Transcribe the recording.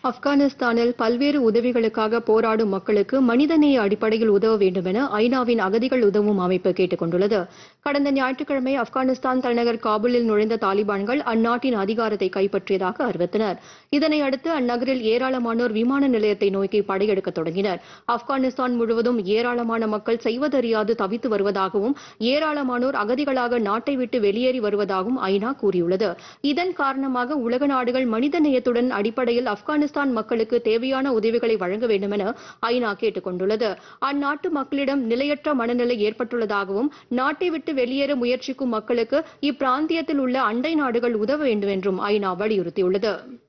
ஆப்கானிஸ்தானில் பல்வேறு உதவிகளுக்காக போராடும் மக்களுக்கு மனிதநேய அடிப்படையில் உதவ வேண்டும் என ஐநாவின் அகதிகள் உதவும் அமைப்பு கேட்டுக் கொண்டுள்ளது கடந்த ஞாயிற்றுக்கிழமை ஆப்கானிஸ்தான் தலைநகர் காபூலில் நுழைந்த தாலிபான்கள் அந்நாட்டின் அதிகாரத்தை கைப்பற்றியதாக அறிவித்தனர் இதனை அடுத்து அந்நகரில் ஏராளமானோர் விமான நிலையத்தை நோக்கி படையெடுக்க தொடங்கினர் ஆப்கானிஸ்தான் முழுவதும் ஏராளமான மக்கள் செய்வதறியாது தவித்து வருவதாகவும் ஏராளமானோர் அகதிகளாக நாட்டை விட்டு வெளியேறி வருவதாகவும் ஐநா கூறியுள்ளது இதன் காரணமாக உலக நாடுகள் மனிதநேயத்துடன் அடிப்படையில் ஆப்கானிஸ்தான் மக்களுக்கு தேவையான உதவிகளை வழங்க வேண்டும் என ஐநா கேட்டுக் கொண்டுள்ளது அந்நாட்டு மக்களிடம் நிலையற்ற மனநிலை ஏற்பட்டுள்ளதாகவும் நாட்டை விட்டு வெளியேற முயற்சிக்கும் மக்களுக்கு இப்பிராந்தியத்தில் உள்ள அண்டை நாடுகள் உதவ வேண்டும் என்றும் ஐநா வலியுறுத்தியுள்ளது